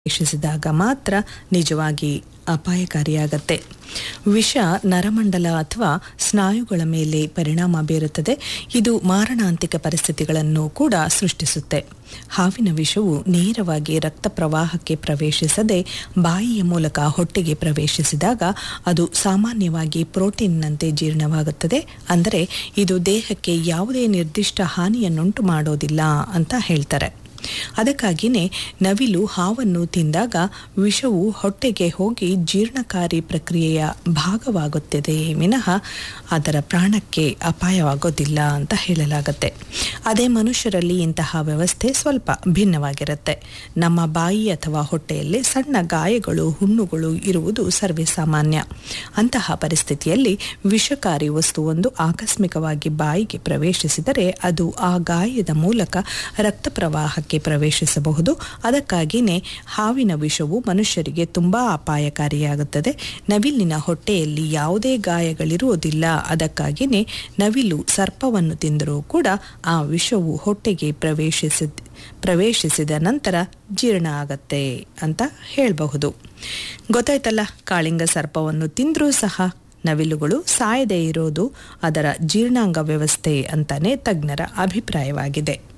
ಪ್ರವೇಶಿಸಿದಾಗ ಮಾತ್ರ ನಿಜವಾಗಿ ಅಪಾಯಕಾರಿಯಾಗತ್ತೆ ವಿಷ ನರಮಂಡಲ ಅಥವಾ ಸ್ನಾಯುಗಳ ಮೇಲೆ ಪರಿಣಾಮ ಬೀರುತ್ತದೆ ಇದು ಮಾರಣಾಂತಿಕ ಪರಿಸ್ಥಿತಿಗಳನ್ನು ಕೂಡ ಸೃಷ್ಟಿಸುತ್ತೆ ಹಾವಿನ ವಿಷವು ನೇರವಾಗಿ ರಕ್ತ ಪ್ರವಾಹಕ್ಕೆ ಪ್ರವೇಶಿಸದೆ ಬಾಯಿಯ ಮೂಲಕ ಹೊಟ್ಟೆಗೆ ಪ್ರವೇಶಿಸಿದಾಗ ಅದು ಸಾಮಾನ್ಯವಾಗಿ ಪ್ರೋಟೀನ್ನಂತೆ ಜೀರ್ಣವಾಗುತ್ತದೆ ಅಂದರೆ ಇದು ದೇಹಕ್ಕೆ ಯಾವುದೇ ನಿರ್ದಿಷ್ಟ ಹಾನಿಯನ್ನುಂಟು ಮಾಡೋದಿಲ್ಲ ಅಂತ ಹೇಳ್ತಾರೆ ಅದಕ್ಕಾಗಿಯೇ ನವಿಲು ಹಾವನ್ನು ತಿಂದಾಗ ವಿಷವು ಹೊಟ್ಟೆಗೆ ಹೋಗಿ ಜೀರ್ಣಕಾರಿ ಪ್ರಕ್ರಿಯೆಯ ಭಾಗವಾಗುತ್ತದೆ ವಿನಃ ಅದರ ಪ್ರಾಣಕ್ಕೆ ಅಪಾಯವಾಗೋದಿಲ್ಲ ಅಂತ ಹೇಳಲಾಗುತ್ತೆ ಅದೇ ಮನುಷ್ಯರಲ್ಲಿ ಇಂತಹ ವ್ಯವಸ್ಥೆ ಸ್ವಲ್ಪ ಭಿನ್ನವಾಗಿರುತ್ತೆ ನಮ್ಮ ಬಾಯಿ ಅಥವಾ ಹೊಟ್ಟೆಯಲ್ಲಿ ಸಣ್ಣ ಗಾಯಗಳು ಹುಣ್ಣುಗಳು ಇರುವುದು ಸರ್ವೇ ಸಾಮಾನ್ಯ ಅಂತಹ ಪರಿಸ್ಥಿತಿಯಲ್ಲಿ ವಿಷಕಾರಿ ವಸ್ತುವೊಂದು ಆಕಸ್ಮಿಕವಾಗಿ ಬಾಯಿಗೆ ಪ್ರವೇಶಿಸಿದರೆ ಅದು ಆ ಗಾಯದ ಮೂಲಕ ರಕ್ತ ಪ್ರವಾಹಕ್ಕೆ ಪ್ರವೇಶಿಸಬಹುದು ಅದಕ್ಕಾಗಿಯೇ ಹಾವಿನ ವಿಷವು ಮನುಷ್ಯರಿಗೆ ತುಂಬಾ ಅಪಾಯಕಾರಿಯಾಗುತ್ತದೆ ನವಿಲಿನ ಹೊಟ್ಟೆಯಲ್ಲಿ ಯಾವುದೇ ಗಾಯಗಳಿರುವುದಿಲ್ಲ ಅದಕ್ಕಾಗಿಯೇ ನವಿಲು ಸರ್ಪವನ್ನು ತಿಂದರೂ ಕೂಡ ಆ ವಿಷವು ಹೊಟ್ಟೆಗೆ ಪ್ರವೇಶಿಸಿದ ಪ್ರವೇಶಿಸಿದ ನಂತರ ಜೀರ್ಣ ಆಗತ್ತೆ ಅಂತ ಹೇಳಬಹುದು ಗೊತ್ತಾಯ್ತಲ್ಲ ಕಾಳಿಂಗ ಸರ್ಪವನ್ನು ತಿಂದರೂ ಸಹ ನವಿಲುಗಳು ಸಾಯದೇ ಇರೋದು ಅದರ ಜೀರ್ಣಾಂಗ ವ್ಯವಸ್ಥೆ ಅಂತಾನೆ ತಜ್ಞರ ಅಭಿಪ್ರಾಯವಾಗಿದೆ